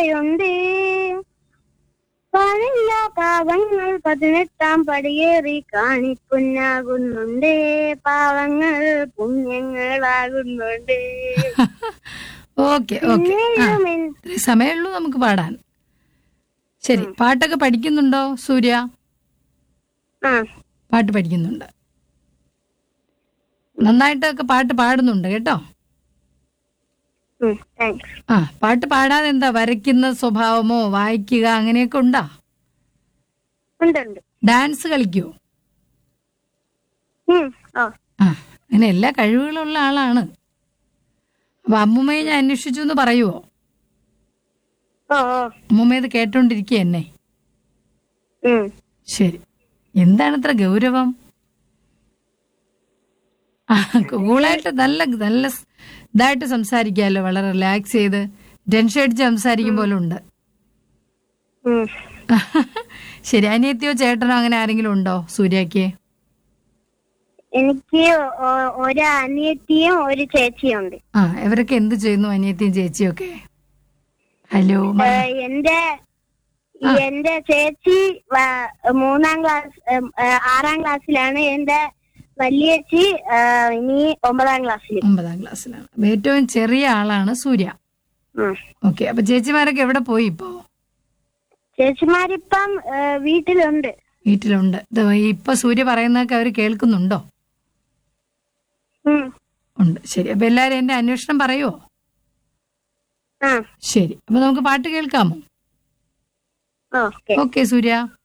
സൂര്യയുണ്ട് പഴയ പാവങ്ങൾ പതിനെട്ടാം പടിയേറി കാണിക്കുന്നാകുന്നുണ്ട് പാവങ്ങൾ പുണ്യങ്ങളാകുന്നുണ്ട് ഓക്കെ ഓക്കെ ആ പിന്നെയും എൻ- ഇത്രയും സമയമുള്ളൂ നമുക്ക് പാടാൻ ശരി പാട്ടൊക്കെ പഠിക്കുന്നുണ്ടോ സൂര്യ ആ പാട്ട് പഠിക്കുന്നുണ്ട് നന്നായിട്ടൊക്കെ പാട്ട് പാടുന്നുണ്ട് കേട്ടോ താങ്ക്സ് ആ പാട്ട് പാടാതെ എന്താ വരയ്ക്കുന്ന സ്വഭാവമോ വായിക്കുക അങ്ങനെയൊക്കെ ഉണ്ടാ ഉണ്ട് ഉണ്ട് ഡാൻസ് കളിക്കുവോ ഉം, ഓ ആ അങ്ങനെ എല്ലാ കഴിവുകളുള്ള ആളാണ് അപ്പൊ അമ്മുമ്മയെ ഞാൻ അന്വേഷിച്ചു എന്ന് പറയുവോ ഓ ഓ അമ്മുമ്മ ഇത് കേട്ടോണ്ടിരിക്കുക എന്നെ ഉം. ശരി എന്താണ് ഇത്ര ഗൗരവം ആ കൂളായിട്ട് നല്ല നല്ല സ് ഇതായിട്ട് സംസാരിക്കാമല്ലോ വളരെ റിലാക്സ് ചെയ്ത് ടെൻഷൻ അടിച്ച് സംസാരിക്കും പോലെ ഉണ്ട് ഉം. ശരി അനിയത്തിയോ ചേട്ടനോ അങ്ങനെ ആരെങ്കിലും ഉണ്ടോ സൂര്യക്ക് എനിക്ക് ഒ- ഒരു അനിയത്തിയും ഒരു ചേച്ചിയും ഉണ്ട് ആ ഇവരൊക്കെ എന്ത് ചെയ്യുന്നു അനിയത്തിയും ചേച്ചിയും ഒക്കെ ഹലോ ഏ, എന്റെ എന്റെ ചേച്ചി വ- മൂന്നാം ക്ലാസ് ഏം, ഏ, ആറാം ക്ലാസ്സിലാണ് എന്റെ വലിയേച്ചി ഏ, ഇനി ഒമ്പതാം ക്ലാസ്സിൽ ഒമ്പതാം ക്ലാസ്സിലാണ് അപ്പൊ ഏറ്റവും ചെറിയ ആളാണ് സൂര്യ ഉം. ഓക്കെ അപ്പൊ ചേച്ചിമാരൊക്കെ എവിടെ പോയി ഇപ്പോ ചേച്ചിമാരിപ്പം ഏ, വീട്ടിലുണ്ട് വീട്ടിലുണ്ട് ഇത് ഇപ്പൊ സൂര്യ പറയുന്നതൊക്കെ അവർ കേൾക്കുന്നുണ്ടോ ഉം. ഉണ്ട് ശരി അപ്പൊ എല്ലാരും എന്റെ അന്വേഷണം പറയുവോ ആ ശരി അപ്പൊ നമുക്ക് പാട്ട് കേൾക്കാമോ ഓക്കെ ഓക്കെ സൂര്യ